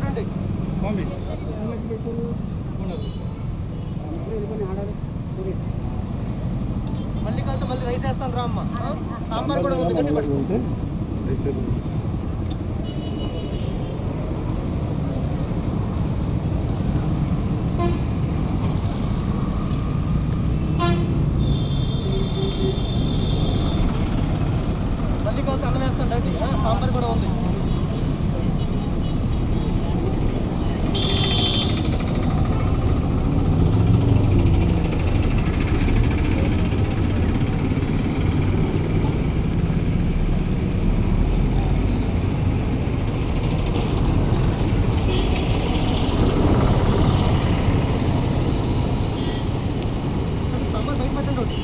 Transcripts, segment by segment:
చూడండి స్వామి మళ్ళీ కలిసి మళ్ళీ రైస్ వేస్తాను రా అమ్మ ఆ? సాంబార్ కూడా ఉంది గట్టి పట్టు మళ్ళీ కలిసి అన్నం వేస్తాను రండి ఆ? సాంబార్ కూడా ఉంది సాంబార్ బయట పెట్టండి ఒకటి.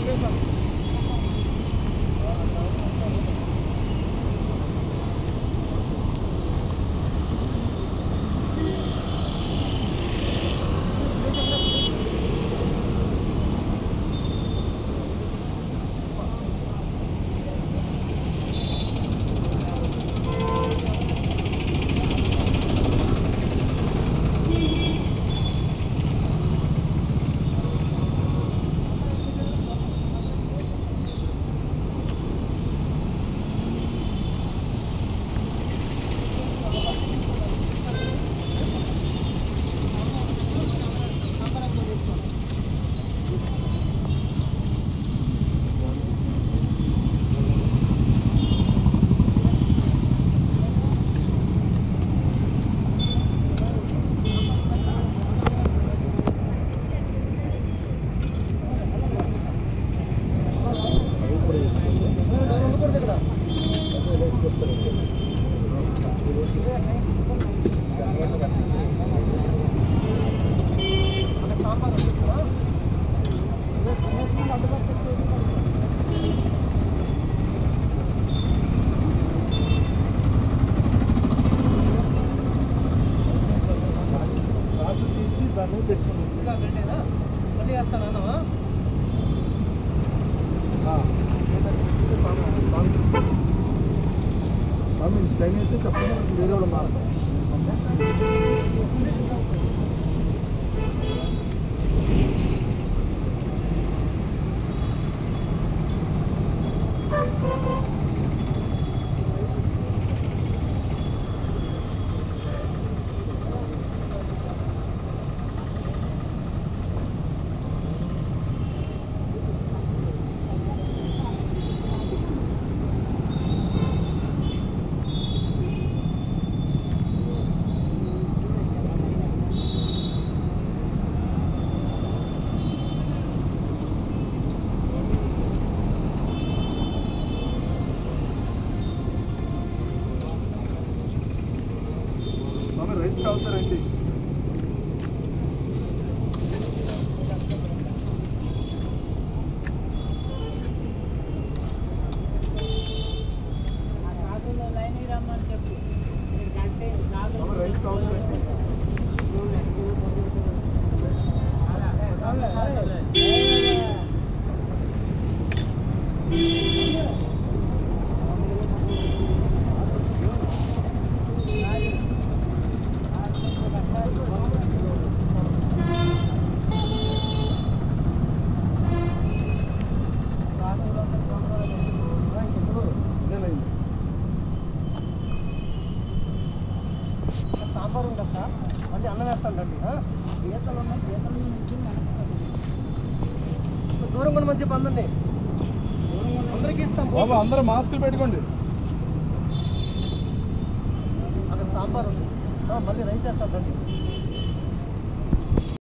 ఎవరు ఉండకూడదు ఇక్కడ అక్కడ సాంబార్ ఉంది. ఆ? గ్లాసు తీసి దాన్ని పెట్టుకున్నాం ఇంకా పెట్టేదా మళ్ళీ వేస్తాను అన్నమా స్వామి స్టైన్ అయితే చెప్పండి మనకి వేరే వాళ్ళు మారుతాం స్వామి రైస్ కావుతారండి స్వామి రైస్ కావుతారండి సాంబార్ ఉంది కదా మళ్ళీ అన్నం వేస్తాను రండి ఆ? దూరం కూడా మంచి పందండి అందరికీ ఇస్తాం బాబు అందరూ మాస్కులు పెట్టుకోండి అక్కడ సాంబార్ ఉంది ఆ, మళ్ళీ రైస్ వేస్తాను రండి